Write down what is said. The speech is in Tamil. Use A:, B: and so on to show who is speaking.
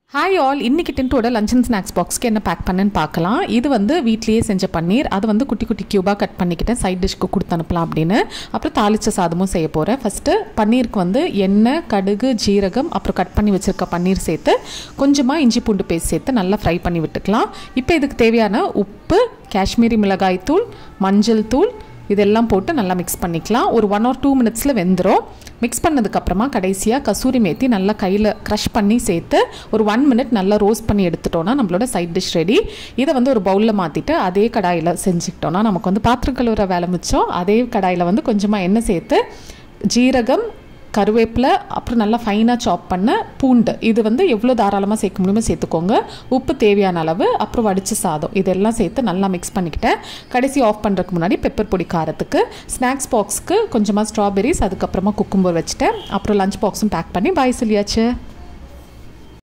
A: ஹாய் ஆல் இன்னைக்கு டென்ட்டோட லஞ்ச் அண்ட் ஸ்நாக்ஸ் பாக்ஸ்க்கு என்ன பேக் பண்ணேன்னு பார்க்கலாம் இது வந்து வீட்லேயே செஞ்ச பன்னீர் அது வந்து குட்டி குட்டி க்யூபாக கட் பண்ணிக்கிட்டேன் சைட் டிஷ்க்கு கொடுத்து அனுப்பலாம் அப்படின்னு அப்புறம் தாளிச்ச சாதமும் செய்ய போகிறேன் ஃபஸ்ட்டு பன்னீருக்கு வந்து எண்ணெய் கடுகு ஜீரகம் அப்புறம் கட் பண்ணி வச்சுருக்க பன்னீர் சேர்த்து கொஞ்சமாக இஞ்சி பூண்டு பேஸ்ட் சேர்த்து நல்லா ஃப்ரை பண்ணி விட்டுக்கலாம் இப்போ இதுக்கு தேவையான உப்பு காஷ்மீரி மிளகாய் தூள் மஞ்சள் தூள் இதெல்லாம் போட்டு நல்லா மிக்ஸ் பண்ணிக்கலாம் ஒரு ஒன் ஆர் டூ மினிட்ஸில் வெந்துடும் மிக்ஸ் பண்ணதுக்கப்புறமா கடைசியாக கசூரி மேத்தி நல்லா கையில் க்ரஷ் பண்ணி சேர்த்து ஒரு ஒன் மினிட் நல்லா ரோஸ்ட் பண்ணி எடுத்துட்டோன்னா நம்மளோட சைட் டிஷ் ரெடி இதை வந்து ஒரு பவுலில் மாற்றிட்டு அதே கடாயில் செஞ்சுக்கிட்டோன்னா நமக்கு வந்து பாத்திரம் கழுவுற வேலை மிச்சம் அதே கடாயில் வந்து கொஞ்சமாக எண்ணெய் சேர்த்து ஜீரகம் கருவேப்பிலை அப்புறம் நல்லா ஃபைனாக சாப் பண்ண பூண்டு இது வந்து எவ்வளோ தாராளமாக சேர்க்க முடியுமோ சேர்த்துக்கோங்க உப்பு தேவையான அளவு அப்புறம் வடித்த சாதம் இதெல்லாம் சேர்த்து நல்லா மிக்ஸ் பண்ணிக்கிட்டேன் கடைசி ஆஃப் பண்ணுறதுக்கு முன்னாடி பெப்பர் பொடி காரத்துக்கு ஸ்நாக்ஸ் பாக்ஸ்க்கு கொஞ்சமாக ஸ்ட்ராபெரிஸ் அதுக்கப்புறமா குக்கும்பர் வச்சுட்டேன் அப்புறம் லஞ்ச் பாக்ஸும் பேக் பண்ணி பாய் சொல்லியாச்சு